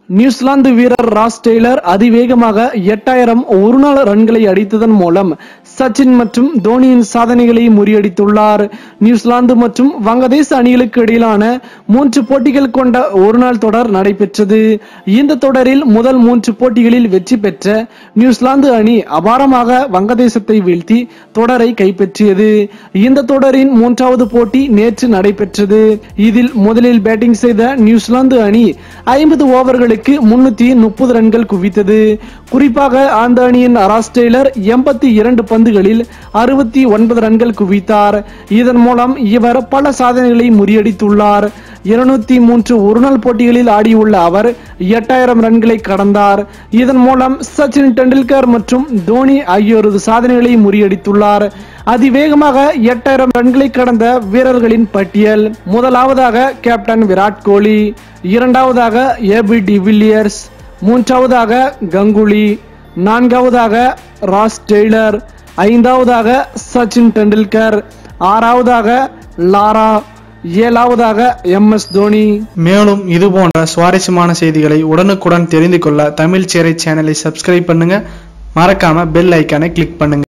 New Zealand வீரர் Ross Taylor அதிவேகமாக எட்டாயிரம் ஒருநாள் ரன்களை அடித்ததன் மூலம் சச்சின் மற்றும் தோனியின் சாதனைகளை முறியடித்துள்ளார் நியூசிலாந்து மற்றும் வங்கதேச அணிகளுக்கு இடையிலான மூன்று போட்டிகள் கொண்ட ஒருநாள் தொடர் நடைபெற்றது இந்த தொடரில் முதல் மூன்று போட்டிகளில் வெற்றி பெற்ற நியூசிலாந்து அணி அபாரமாக வங்கதேசத்தை வீழ்த்தி தொடரை கைப்பற்றியது இந்த தொடரின் மூன்றாவது போட்டி நேற்று நடைபெற்றது இதில் முதலில் பேட்டிங் செய்த நியூசிலாந்து அணி ஐம்பது ஓவர்களுக்கு முன்னூத்தி முப்பது ரன்கள் குவித்தது குறிப்பாக அந்த அணியின் ராஸ் டெய்லர் எண்பத்தி இரண்டு பந்துகளில் அறுபத்தி ஒன்பது ரன்கள் குவித்தார் இதன் மூலம் இவர் பல சாதனைகளை முறியடித்துள்ளார் இருநூத்தி மூன்று ஒருநாள் போட்டிகளில் ஆடியுள்ள அவர் எட்டாயிரம் ரன்களை கடந்தார் இதன் மூலம் சச்சின் டெண்டுல்கர் மற்றும் தோனி ஆகியோரது சாதனைகளை முறியடித்துள்ளார் அதிவேகமாக எட்டாயிரம் ரன்களை கடந்த வீரர்களின் பட்டியல் முதலாவதாக கேப்டன் விராட் கோலி இரண்டாவதாக ஏபி டிவில்லியர்ஸ் மூன்றாவதாக கங்குலி நான்காவதாக ராஸ் டெய்லர் ஐந்தாவதாக சச்சின் டெண்டுல்கர் ஆறாவதாக லாரா ஏழாவதாக எம் எஸ் தோனி மேலும் இது போன்ற சுவாரஸ்யமான செய்திகளை உடனுக்குடன் தெரிந்து கொள்ள தமிழ் சேரை சேனலை சப்ஸ்கிரைப் பண்ணுங்க மறக்காம பெல் ஐக்கானை கிளிக் பண்ணுங்க